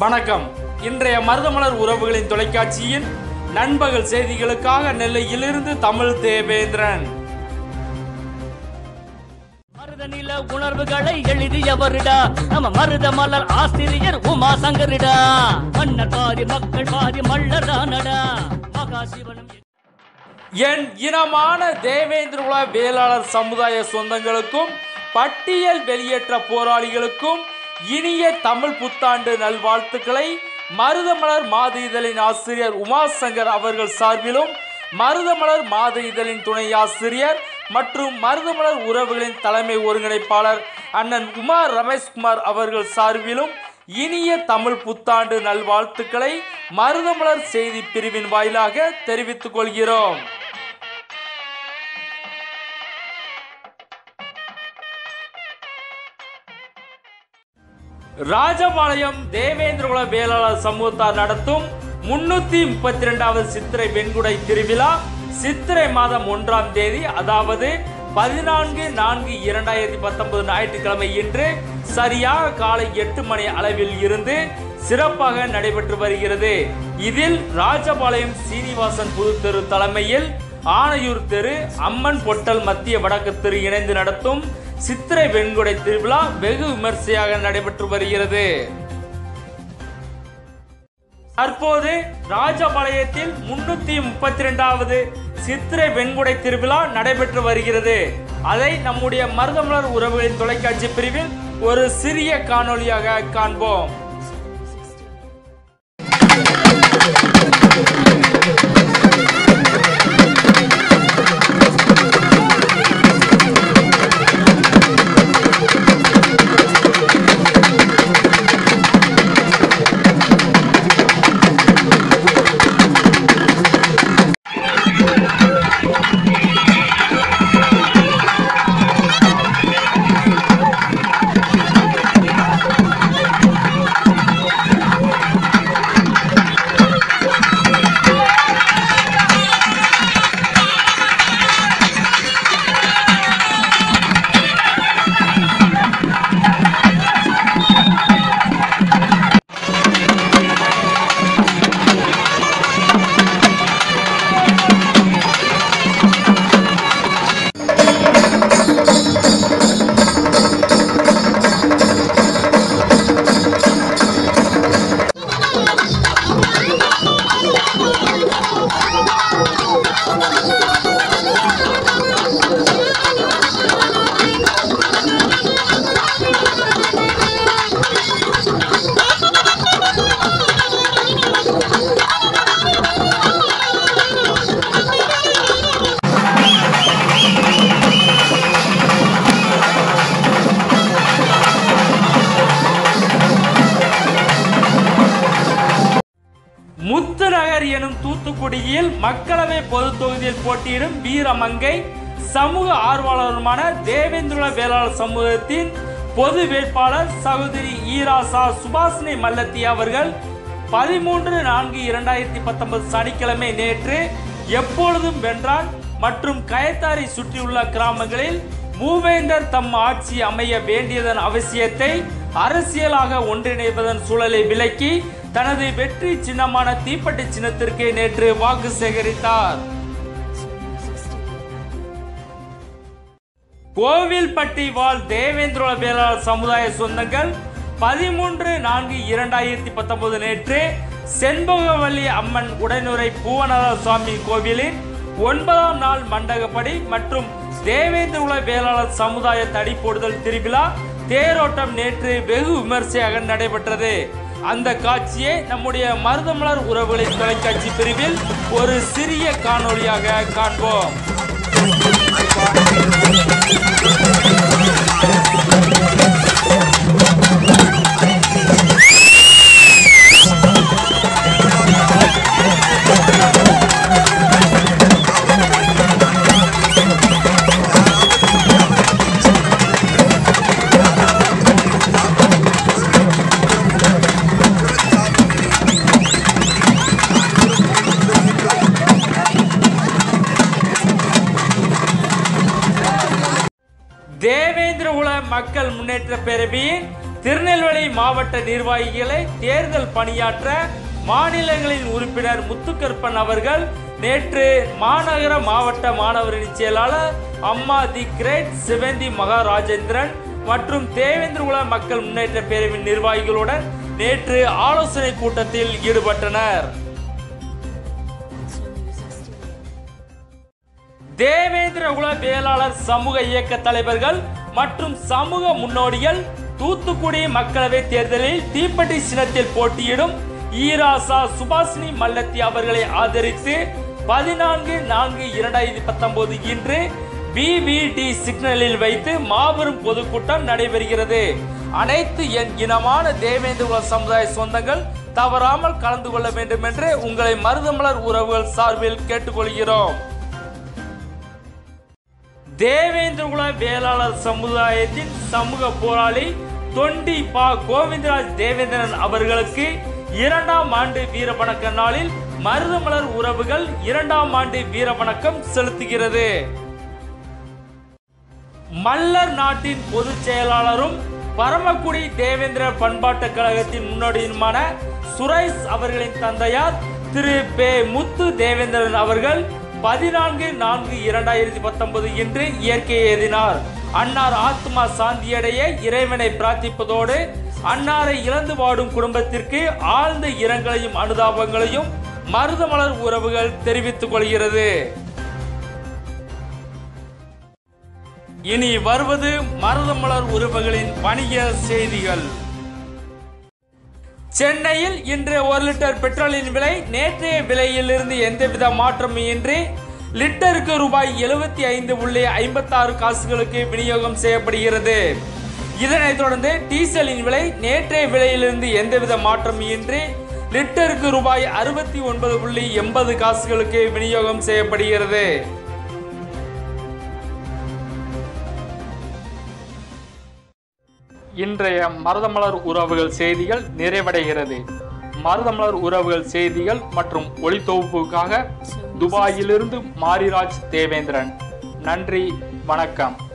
வணக்கம் இன்றைய மருதமலர் உறவுகளின் தொலைக்காட்சியின் நண்பகல் செய்திகளுக்காக நெல்லையிலிருந்து தமிழ் தேவேந்திரன் மருத நில உணர்வுகளை எழுதியவருடா நம்ம மருத மலர் ஆசிரியர் உமா சங்கரிடா மன்னர் பாதி மக்கள் பாதி மல்லர் தானடா மகாசிவனும் என் இனமான தேவேந்திரகுல வேளாளர் சமுதாய சொந்தங்களுக்கும் பட்டியல் வெளியேற்ற போராளிகளுக்கும் இனிய தமிழ் புத்தாண்டு நல்வாழ்த்துக்களை மருதமலர் மாத இதழின் ஆசிரியர் உமாசங்கர் அவர்கள் சார்பிலும் மருதமலர் மாத இதழின் துணை ஆசிரியர் மற்றும் மருதமலர் உறவுகளின் தலைமை ஒருங்கிணைப்பாளர் அண்ணன் உமா ரமேஷ்குமார் அவர்கள் சார்பிலும் இனிய தமிழ் புத்தாண்டு நல்வாழ்த்துக்களை மருதமலர் செய்தி பிரிவின் வாயிலாக தெரிவித்துக் கொள்கிறோம் ராஜபாளையம் தேவேந்திரகுல வேளாளர் சமூகத்தார் நடத்தும் முன்னூத்தி முப்பத்தி ரெண்டாவது சித்திரை வெண்குடை திருவிழா சித்திரை மாதம் ஒன்றாம் தேதி அதாவது பதினான்கு நான்கு இரண்டாயிரத்தி பத்தொன்பது ஞாயிற்றுக்கிழமை இன்று சரியாக காலை எட்டு மணி அளவில் இருந்து சிறப்பாக நடைபெற்று வருகிறது இதில் ராஜபாளையம் சீனிவாசன் புது தெரு தலைமையில் ஆனையூர் தெரு அம்மன் பொட்டல் மத்திய வடக்கு தெரு இணைந்து நடத்தும் சித்திரை வெண்குடை திருவிழா வெகு விமர்சையாக நடைபெற்று வருகிறது தற்போது ராஜபாளையத்தில் முன்னூத்தி முப்பத்தி ரெண்டாவது சித்திரை வெண்குடை திருவிழா நடைபெற்று வருகிறது அதை நம்முடைய மருதமலர் உறவுகளின் தொலைக்காட்சி பிரிவில் ஒரு சிறிய காணொளியாக காண்போம் முத்துநகர் எனும் தூத்துக்குடியில் மக்களவை பொது தொகுதியில் போட்டியிடும் வீரமங்கை சமூக ஆர்வலருமான தேவேந்திர வேளாளர் சமூகத்தின் பொது வேட்பாளர் சகோதரி ஈராசா சுபாஷினி மல்லத்தி அவர்கள் பதிமூன்று நான்கு இரண்டாயிரத்தி பத்தொன்பது சனிக்கிழமை நேற்று எப்பொழுதும் வென்றான் மற்றும் கயத்தாரை சுற்றியுள்ள கிராமங்களில் மூவேந்தர் தம் ஆட்சி அமைய வேண்டியதன் அவசியத்தை அரசியலாக ஒன்றிணைப்பதன் சூழலை விலக்கி தனது வெற்றி சின்னமான தீப்பெட்டி சின்னத்திற்கு நேற்று வாக்கு சேகரித்தார் கோவில்பட்டி வாழ் தேவேந்திர வேளாளர் சமுதாய சொந்தங்கள் பதிமூன்று நான்கு இரண்டாயிரத்தி பத்தொன்பது நேற்று செண்பகவல்லி அம்மன் உடனுரை பூவனர சுவாமி கோவிலின் ஒன்பதாம் நாள் மண்டகப்படி மற்றும் தேவேந்திர வேளாளர் சமுதாய தடி போடுதல் திருவிழா தேரோட்டம் நேற்று வெகு விமர்சையாக நடைபெற்றது அந்த காட்சியை நம்முடைய மருதமலர் உறவுகளின் தொலைக்காட்சி பிரிவில் ஒரு சிறிய காணொளியாக காண்போம் தேவேந்திர குல மக்கள் முன்னேற்ற பேரவையின் திருநெல்வேலி மாவட்ட நிர்வாகிகளை தேர்தல் பணியாற்ற மாநிலங்களின் உறுப்பினர் முத்துக்கருப்பன் அவர்கள் நேற்று மாநகர மாவட்ட மாணவரணி செயலாளர் அம்மா தி கிரேட் சிவந்தி மகாராஜேந்திரன் மற்றும் தேவேந்திரகுல மக்கள் முன்னேற்ற பேரவையின் நிர்வாகிகளுடன் நேற்று ஆலோசனை கூட்டத்தில் ஈடுபட்டனர் தேவேந்திரகுல வேளாளர் சமூக இயக்க தலைவர்கள் மற்றும் சமூக முன்னோடிகள் தூத்துக்குடி மக்களவை தேர்தலில் தீப்பெட்டி சின்னத்தில் போட்டியிடும் ஈராசா சுபாஷினி மல்லத்தி அவர்களை ஆதரித்து பதினான்கு நான்கு இரண்டாயிரத்தி பத்தொன்பது இன்று பிவிடி சிக்னலில் வைத்து மாபெரும் பொதுக்கூட்டம் நடைபெறுகிறது அனைத்து என் இனமான தேவேந்திரகுல சமுதாய சொந்தங்கள் தவறாமல் கலந்து கொள்ள வேண்டும் என்று உங்களை மருதமலர் உறவுகள் சார்பில் கேட்டுக்கொள்கிறோம் தேவேந்திரகுல வேளாளர் சமுதாயத்தின் சமூக போராளி தொண்டி பா கோவிந்தராஜ் தேவேந்திரன் அவர்களுக்கு இரண்டாம் ஆண்டு வீரவணக்க நாளில் மருதமலர் உறவுகள் இரண்டாம் ஆண்டு வீரவணக்கம் செலுத்துகிறது மல்லர் நாட்டின் பொதுச் செயலாளரும் பரமக்குடி தேவேந்திர பண்பாட்டுக் கழகத்தின் முன்னோடியுமான சுரேஷ் அவர்களின் தந்தையார் திரு பே முத்து தேவேந்திரன் அவர்கள் பதினான்கு நான்கு இரண்டாயிரத்தி பத்தொன்பது இன்று இயற்கை எழுதினார் அன்னார் ஆத்மா சாந்தியடைய இறைவனை பிரார்த்திப்பதோடு அன்னாரை இழந்து வாடும் குடும்பத்திற்கு ஆழ்ந்த இரங்கலையும் அனுதாபங்களையும் மருதமலர் உறவுகள் தெரிவித்துக் கொள்கிறது இனி வருவது மருதமலர் உறவுகளின் வணிக செய்திகள் சென்னையில் இன்று ஒரு லிட்டர் பெட்ரோலின் விலை நேற்றைய விலையிலிருந்து எந்தவித மாற்றமும் இன்றி லிட்டருக்கு ரூபாய் எழுபத்தி ஐந்து புள்ளி ஐம்பத்தாறு காசுகளுக்கு விநியோகம் செய்யப்படுகிறது இதனைத் தொடர்ந்து டீசலின் விலை நேற்றைய விலையிலிருந்து எந்தவித மாற்றமும் இன்றி லிட்டருக்கு ரூபாய் அறுபத்தி ஒன்பது புள்ளி எண்பது காசுகளுக்கு விநியோகம் செய்யப்படுகிறது இன்றைய மருதமலர் உறவுகள் செய்திகள் நிறைவடைகிறது மருதமலர் உறவுகள் செய்திகள் மற்றும் ஒளித்தொகுப்புக்காக துபாயிலிருந்து மாரிராஜ் தேவேந்திரன் நன்றி வணக்கம்